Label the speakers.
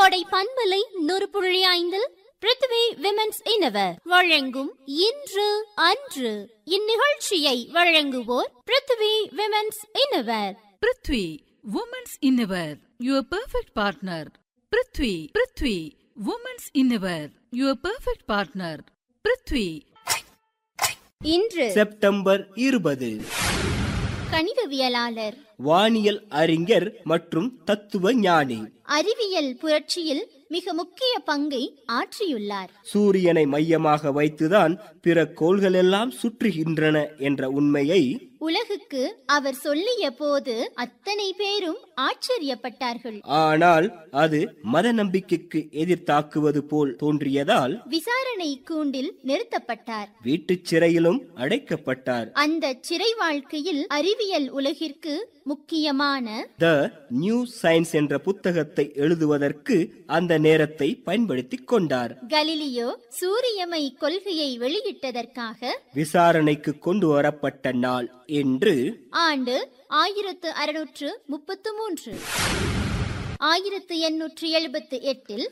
Speaker 1: கோடை பண்பலை நூறு புள்ளி ஐந்தில் பிருத்வி விமென்ஸ் இனவர் வழங்கும் இன்று அன்று இந்நிகழ்ச்சியை வழங்குவோர் Prithvi women's innerwear
Speaker 2: Prithvi women's innerwear your perfect partner Prithvi Prithvi women's innerwear your perfect partner Prithvi
Speaker 1: இன்று
Speaker 3: செப்டம்பர் இருபது
Speaker 1: கணிதவியலாளர்
Speaker 3: வானியல் அறிஞர் மற்றும் தத்துவ ஞானி
Speaker 1: அறிவியல் புரட்சியில் மிக முக்கிய பங்கை ஆற்றியுள்ளார்
Speaker 3: சூரியனை மையமாக வைத்துதான் பிற கோள்களெல்லாம் சுற்றுகின்றன என்ற உண்மையை
Speaker 1: உலகுக்கு அவர் சொல்லிய போது அத்தனை பேரும் ஆச்சரியப்பட்டார்கள்
Speaker 3: ஆனால் அது மத நம்பிக்கைக்கு எதிர்த்தாக்குவது போல் தோன்றியதால்
Speaker 1: விசாரணை கூண்டில் நிறுத்தப்பட்டார்
Speaker 3: வீட்டுச் சிறையிலும் அடைக்கப்பட்டார்
Speaker 1: அந்த சிறை வாழ்க்கையில் அறிவியல் உலகிற்கு முக்கியமான
Speaker 3: த நியூ சயின்ஸ் என்ற புத்தகத்தை எழுதுவதற்கு அந்த நேரத்தை பயன்படுத்திக் கொண்டார்
Speaker 1: கலிலியோ சூரியமை கொள்கையை வெளியிட்டதற்காக
Speaker 3: விசாரணைக்கு கொண்டு வரப்பட்ட நாள் என்று
Speaker 1: ஆண்டு ஆயிரத்து அறுநூற்று முப்பத்து மூன்று ஆயிரத்து எண்ணூற்று எழுபத்து எட்டில்